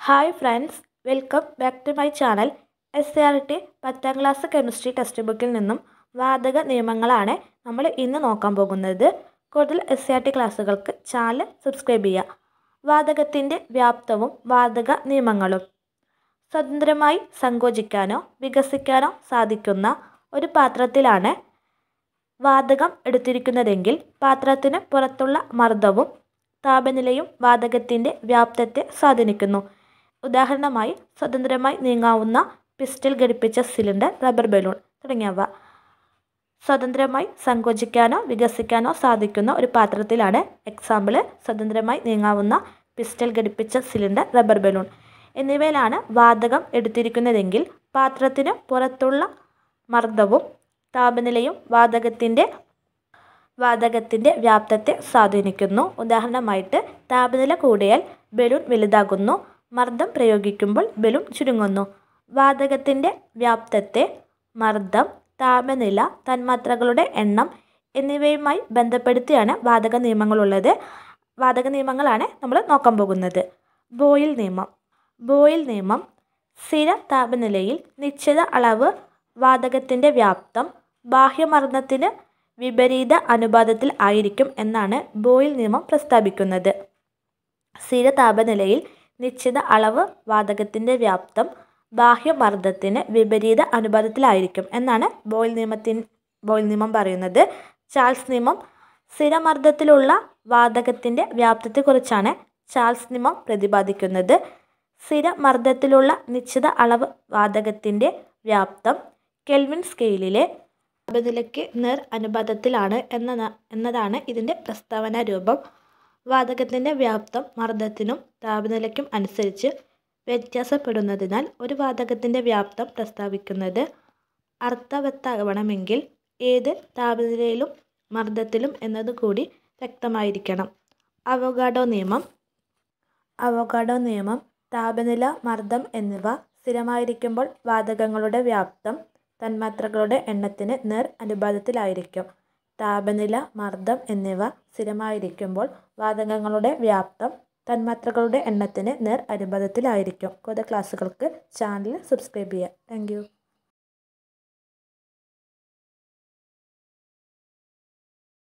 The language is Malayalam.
hi friends welcome back to my channel S C R T പത്താം ക്ലാസ് കെമിസ്ട്രി ടെക്സ്റ്റ് ബുക്കിൽ നിന്നും വാതക നിയമങ്ങളാണ് നമ്മൾ ഇന്ന് നോക്കാൻ പോകുന്നത് കൂടുതൽ എസ് സി ആർ ടി ക്ലാസ്സുകൾക്ക് ചാനൽ സബ്സ്ക്രൈബ് ചെയ്യുക വാതകത്തിൻ്റെ വ്യാപ്തവും വാതക നിയമങ്ങളും സ്വതന്ത്രമായി സങ്കോചിക്കാനോ വികസിക്കാനോ സാധിക്കുന്ന ഒരു പാത്രത്തിലാണ് വാതകം എടുത്തിരിക്കുന്നതെങ്കിൽ പാത്രത്തിന് പുറത്തുള്ള മർദ്ദവും താപനിലയും വാതകത്തിൻ്റെ വ്യാപ്തത്തെ സ്വാധീനിക്കുന്നു ഉദാഹരണമായി സ്വതന്ത്രമായി നീങ്ങാവുന്ന പിസ്റ്റൽ ഘടിപ്പിച്ച സിലിണ്ടർ റബ്ബർ ബലൂൺ തുടങ്ങിയവ സ്വതന്ത്രമായി സങ്കോചിക്കാനോ വികസിക്കാനോ സാധിക്കുന്ന ഒരു പാത്രത്തിലാണ് എക്സാമ്പിൾ സ്വതന്ത്രമായി നീങ്ങാവുന്ന പിസ്റ്റൽ ഘടിപ്പിച്ച സിലിണ്ടർ റബ്ബർ ബലൂൺ എന്നിവയിലാണ് വാതകം എടുത്തിരിക്കുന്നതെങ്കിൽ പാത്രത്തിന് പുറത്തുള്ള മർദ്ദവും താപനിലയും വാതകത്തിൻ്റെ വാതകത്തിൻ്റെ വ്യാപ്തത്തെ സ്വാധീനിക്കുന്നു ഉദാഹരണമായിട്ട് താപനില കൂടിയാൽ ബലൂൺ വലുതാകുന്നു മർദ്ദം പ്രയോഗിക്കുമ്പോൾ ബലൂൺ ചുരുങ്ങുന്നു വാതകത്തിൻ്റെ വ്യാപ്തത്തെ മർദ്ദം താപനില തന്മാത്രകളുടെ എണ്ണം എന്നിവയുമായി ബന്ധപ്പെടുത്തിയാണ് വാതക നിയമങ്ങളുള്ളത് വാതക നിയമങ്ങളാണ് നമ്മൾ നോക്കാൻ പോകുന്നത് ബോയിൽ നിയമം ബോയിൽ നിയമം സ്ഥിര താപനിലയിൽ നിശ്ചിത അളവ് വാതകത്തിൻ്റെ വ്യാപ്തം ബാഹ്യമർദ്ദത്തിന് വിപരീത അനുപാതത്തിൽ ആയിരിക്കും എന്നാണ് ബോയിൽ നിയമം പ്രസ്താവിക്കുന്നത് സ്ഥിര താപനിലയിൽ നിശ്ചിത അളവ് വാതകത്തിൻ്റെ വ്യാപ്തം ബാഹ്യമർദ്ദത്തിന് വിപരീത അനുപാതത്തിലായിരിക്കും എന്നാണ് ബോയിൽ നിയമത്തിൻ ബോയിൽ നിയമം പറയുന്നത് ചാൾസ് നിയമം സ്ഥിരമർദ്ദത്തിലുള്ള വാതകത്തിൻ്റെ വ്യാപ്തത്തെക്കുറിച്ചാണ് ചാൾസ് നിയമം പ്രതിപാദിക്കുന്നത് സ്ഥിരമർദ്ദത്തിലുള്ള നിശ്ചിത അളവ് വാതകത്തിൻ്റെ വ്യാപ്തം കെൽവിൻ സ്കെയിലിലെ താപനിലയ്ക്ക് നേർ അനുപാതത്തിലാണ് എന്ന എന്നതാണ് ഇതിൻ്റെ പ്രസ്താവന രൂപം വാതകത്തിൻ്റെ വ്യാപ്തം മർദ്ദത്തിനും താപനിലയ്ക്കും അനുസരിച്ച് വ്യത്യാസപ്പെടുന്നതിനാൽ ഒരു വാതകത്തിൻ്റെ വ്യാപ്തം പ്രസ്താവിക്കുന്നത് അർത്ഥവത്താവണമെങ്കിൽ ഏത് താപനിലയിലും മർദ്ദത്തിലും എന്നതുകൂടി വ്യക്തമായിരിക്കണം അവഗാഡോ നിയമം അവഗാഡോ നിയമം താപനില മർദ്ദം എന്നിവ സ്ഥിരമായിരിക്കുമ്പോൾ വാതകങ്ങളുടെ വ്യാപ്തം തന്മാത്രകളുടെ എണ്ണത്തിന് നേർ അനുപാതത്തിലായിരിക്കും താപനില മർദ്ദം എന്നിവ സ്ഥിരമായിരിക്കുമ്പോൾ വാതകങ്ങളുടെ വ്യാപ്തം തന്മാത്രകളുടെ എണ്ണത്തിന് നേർ അനുപാതത്തിലായിരിക്കും കൂടുതൽ ക്ലാസ്സുകൾക്ക് ചാനൽ സബ്സ്ക്രൈബ് ചെയ്യുക താങ്ക്